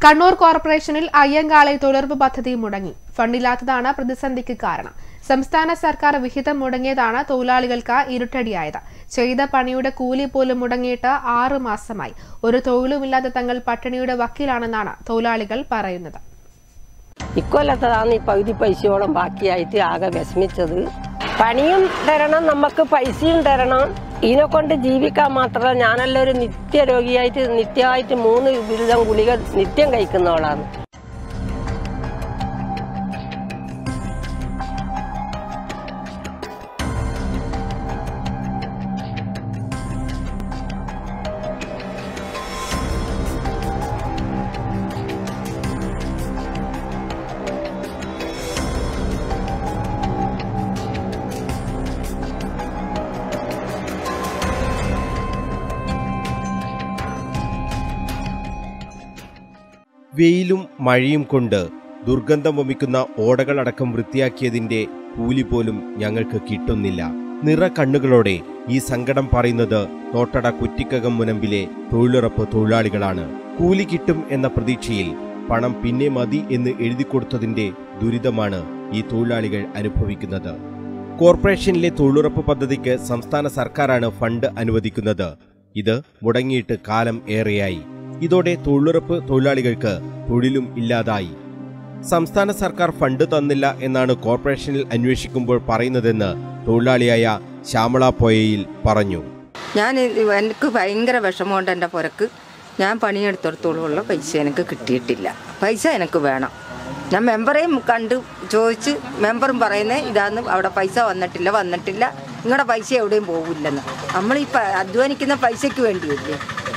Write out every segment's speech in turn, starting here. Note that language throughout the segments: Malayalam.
കണ്ണൂർ കോർപ്പറേഷനിൽ അയ്യങ്കാളെ തൊഴിലുറപ്പ് പദ്ധതി മുടങ്ങി ഫണ്ടില്ലാത്തതാണ് പ്രതിസന്ധിക്ക് കാരണം സംസ്ഥാന സർക്കാർ വിഹിതം മുടങ്ങിയതാണ് തൊഴിലാളികൾക്ക് ഇരുട്ടടിയായത് ചെയ്ത പണിയുടെ കൂലി പോലും മുടങ്ങിയിട്ട് ആറു മാസമായി ഒരു തൊഴിലുമില്ലാതെ തങ്ങൾ പട്ടിണിയുടെ വക്കീലാണെന്നാണ് തൊഴിലാളികൾ പറയുന്നത് ഇക്കൊല്ലത്തതാണ് ഈ പകുതി പൈസയോളം ബാക്കിയായിട്ട് ആകെ വിഷമിച്ചത് പണിയും തരണം നമുക്ക് പൈസയും തരണം ഇതിനെ കൊണ്ട് ജീവിക്കാൻ മാത്രമല്ല ഞാനെല്ലാം ഒരു നിത്യരോഗിയായിട്ട് നിത്യമായിട്ട് മൂന്ന് ബിരുദം ഗുളിക നിത്യം കഴിക്കുന്നവളാണ് വെയിലും മഴയും കൊണ്ട് ദുർഗന്ധം വമിക്കുന്ന ഓടകളടക്കം വൃത്തിയാക്കിയതിന്റെ കൂലി പോലും ഞങ്ങൾക്ക് കിട്ടുന്നില്ല നിറ കണ്ണുകളോടെ ഈ സങ്കടം പറയുന്നത് തോട്ടട കുറ്റിക്കകം മുനമ്പിലെ തൊഴിലുറപ്പ് തൊഴിലാളികളാണ് കൂലി കിട്ടും എന്ന പ്രതീക്ഷയിൽ പണം പിന്നെ മതി എന്ന് എഴുതിക്കൊടുത്തതിന്റെ ദുരിതമാണ് ഈ തൊഴിലാളികൾ അനുഭവിക്കുന്നത് കോർപ്പറേഷനിലെ തൊഴിലുറപ്പ് പദ്ധതിക്ക് സംസ്ഥാന സർക്കാരാണ് ഫണ്ട് അനുവദിക്കുന്നത് ഇത് മുടങ്ങിയിട്ട് കാലം ഏറെയായി ഇതോടെ തൊഴിലുറപ്പ് തൊഴിലാളികൾക്ക് തൊഴിലും ഇല്ലാതായി സംസ്ഥാന സർക്കാർ ഫണ്ട് തന്നില്ല എന്നാണ് കോർപ്പറേഷനിൽ അന്വേഷിക്കുമ്പോൾ പറയുന്നതെന്ന് തൊഴിലാളിയായ ശ്യാമള പോയയിൽ പറഞ്ഞു ഞാൻ എനിക്ക് ഭയങ്കര വിഷമമുണ്ട് എൻ്റെ പുരക്ക് ഞാൻ പണിയെടുത്തിടത്തോളമുള്ള പൈസ എനിക്ക് കിട്ടിയിട്ടില്ല പൈസ എനിക്ക് വേണം ഞാൻ മെമ്പറേയും കണ്ട് ചോദിച്ച് മെമ്പറും പറയുന്നത് ഇതാന്ന് അവിടെ പൈസ വന്നിട്ടില്ല വന്നിട്ടില്ല നിങ്ങളുടെ പൈസ എവിടെയും പോകില്ലെന്ന് നമ്മൾ ഈ പ- അധ്വാനിക്കുന്ന പൈസയ്ക്ക് വേണ്ടിയല്ലേ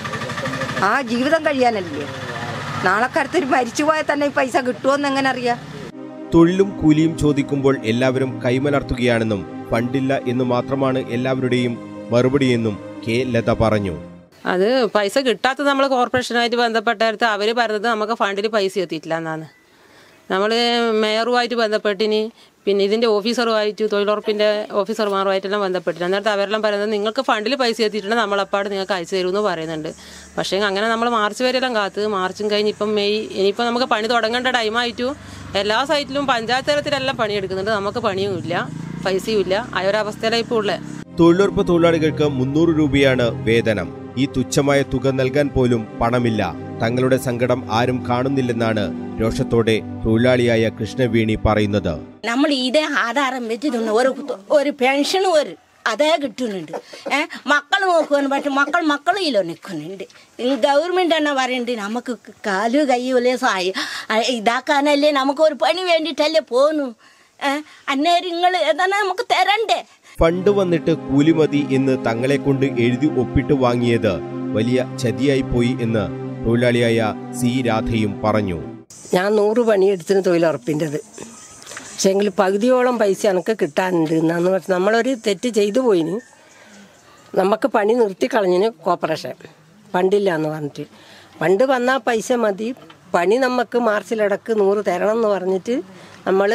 ആ ജീവിതം കഴിയാനല്ലേ നാളെ കരുത്തൊരു മരിച്ചു പോയാൽ തന്നെ ഈ പൈസ കിട്ടുമോന്ന് എങ്ങനെ അറിയാം തൊഴിലും കൂലിയും ചോദിക്കുമ്പോൾ എല്ലാവരും കൈമലർത്തുകയാണെന്നും ഫണ്ടില്ല എന്ന് മാത്രമാണ് എല്ലാവരുടെയും മറുപടിയെന്നും കെ ലത പറഞ്ഞു അത് പൈസ കിട്ടാത്തത് നമ്മൾ കോർപ്പറേഷനായിട്ട് ബന്ധപ്പെട്ടടുത്ത് അവർ പറഞ്ഞത് നമുക്ക് ഫണ്ടിൽ പൈസ എത്തിയിട്ടില്ല എന്നാണ് നമ്മൾ മേയറുമായിട്ട് ബന്ധപ്പെട്ടിനി പിന്നെ ഇതിൻ്റെ ഓഫീസറുമായിട്ട് തൊഴിലുറപ്പിൻ്റെ ഓഫീസർമാരുമായിട്ടെല്ലാം ബന്ധപ്പെട്ടില്ല അന്നേരത്തെ അവരെല്ലാം പറയുന്നത് നിങ്ങൾക്ക് ഫണ്ടിൽ പൈസ എത്തിയിട്ടുണ്ട് നമ്മളപ്പാട് നിങ്ങൾക്ക് അയച്ചു തരുമെന്ന് പറയുന്നുണ്ട് പക്ഷേ അങ്ങനെ നമ്മൾ മാർച്ച് വരെയെല്ലാം കാത്ത് മാർച്ചും കഴിഞ്ഞ് ഇപ്പം മെയ് ഇനിയിപ്പോൾ നമുക്ക് പണി തുടങ്ങേണ്ട ടൈമായിട്ടു എല്ലാ സൈറ്റിലും പഞ്ചായത്ത് തലത്തിലെല്ലാം പണിയെടുക്കുന്നുണ്ട് നമുക്ക് പണിയും ഇല്ല പൈസയും ഇല്ല ആ ഒരു അവസ്ഥയിലാണ് ഇപ്പോൾ ഉള്ളത് തൊഴിലുറപ്പ് തൊഴിലാളികൾക്ക് മുന്നൂറ് രൂപയാണ് വേതനം ഈ തുച്ഛമായ തുക നൽകാൻ പോലും പണമില്ല തങ്ങളുടെ സങ്കടം ആരും കാണുന്നില്ലെന്നാണ് രോഷത്തോടെ തൊഴിലാളിയായ കൃഷ്ണവേണി പറയുന്നത് നമ്മൾ ഇതേ ആധാരം വെച്ചിട്ടുണ്ട് ഒരു ഒരു പെൻഷൻ ഒരു അതേ കിട്ടുന്നുണ്ട് ഏ മക്കൾ നോക്കുവാൻ പറ്റും മക്കൾ മക്കളിലോ നിൽക്കുന്നുണ്ട് ഈ ഗവൺമെൻറ് തന്നെ പറയുന്നുണ്ട് നമുക്ക് കാല് കൈ വലിയ സഹായി ഇതാക്കാനല്ലേ നമുക്ക് ഒരു പണി വേണ്ടിയിട്ടല്ലേ പോന്നു ഏ അന്നേരം നിങ്ങൾ ഏതാണ് നമുക്ക് തരണ്ടേ ഫണ്ട് വന്നിട്ട് കൂലി മതി എന്ന് തങ്ങളെ കൊണ്ട് എഴുതി ഒപ്പിട്ട് വാങ്ങിയത് വലിയ ചതിയായി പോയി എന്ന് തൊഴിലാളിയായ സി രാധയും പറഞ്ഞു ഞാൻ നൂറ് പണിയെടുത്തിന് തൊഴിലുറപ്പിൻ്റെത് പക്ഷേങ്കിൽ പകുതിയോളം പൈസ എനിക്ക് കിട്ടാനുണ്ട് എന്നാന്ന് പറഞ്ഞാൽ നമ്മളൊരു തെറ്റ് ചെയ്തു പോയിന് നമുക്ക് പണി നിർത്തിക്കളഞ്ഞിന് കോർപ്പറേഷൻ ഫണ്ടില്ല എന്ന് പറഞ്ഞിട്ട് ഫണ്ട് വന്നാൽ പൈസ മതി പണി നമുക്ക് മാർച്ചിലടക്ക് നൂറ് തരണം എന്ന് പറഞ്ഞിട്ട് നമ്മൾ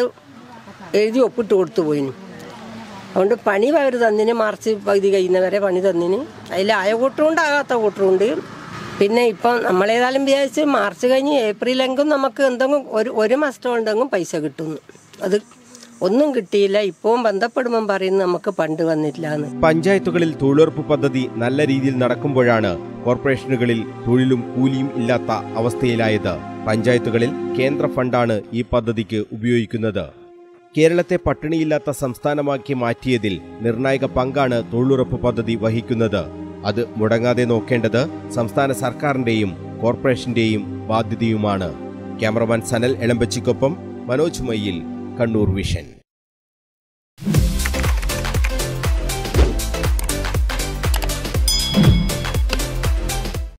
എഴുതി ഒപ്പിട്ട് കൊടുത്തു പോയിന് അതുകൊണ്ട് പണി അവർ തന്നിന് മാർച്ച് പകുതി കഴിയുന്നവരെ പണി തന്നിന് അതിൽ ആയ കൂട്ടറുണ്ട് ആകാത്ത കൂട്ടറുണ്ട് പിന്നെ ഇപ്പം നമ്മളേതായാലും വിചാരിച്ച് മാർച്ച് കഴിഞ്ഞ് ഏപ്രിലെങ്കും നമുക്ക് എന്തെങ്കിലും ഒരു ഒരു മാസം ഉണ്ടെങ്കിലും പൈസ കിട്ടുന്നു അത് ഒന്നും കിട്ടിയില്ല ഇപ്പോൾ ബന്ധപ്പെടുമ്പം പറയുന്നത് നമുക്ക് പണ്ട് വന്നില്ല എന്ന് പഞ്ചായത്തുകളിൽ തൊഴിലുറപ്പ് പദ്ധതി നല്ല രീതിയിൽ നടക്കുമ്പോഴാണ് കോർപ്പറേഷനുകളിൽ തൊഴിലും കൂലിയും ഇല്ലാത്ത അവസ്ഥയിലായത് പഞ്ചായത്തുകളിൽ കേന്ദ്ര ഫണ്ടാണ് ഈ പദ്ധതിക്ക് ഉപയോഗിക്കുന്നത് കേരളത്തെ പട്ടിണിയില്ലാത്ത സംസ്ഥാനമാക്കി മാറ്റിയതിൽ നിർണായക പങ്കാണ് തൊഴിലുറപ്പ് പദ്ധതി വഹിക്കുന്നത് അത് മുടങ്ങാതെ നോക്കേണ്ടത് സംസ്ഥാന സർക്കാരിന്റെയും കോർപ്പറേഷന്റെയും ബാധ്യതയുമാണ് ക്യാമറമാൻ സനൽ എളമ്പച്ചിക്കൊപ്പം മനോജ് മയ്യിൽ കണ്ണൂർ വിഷൻ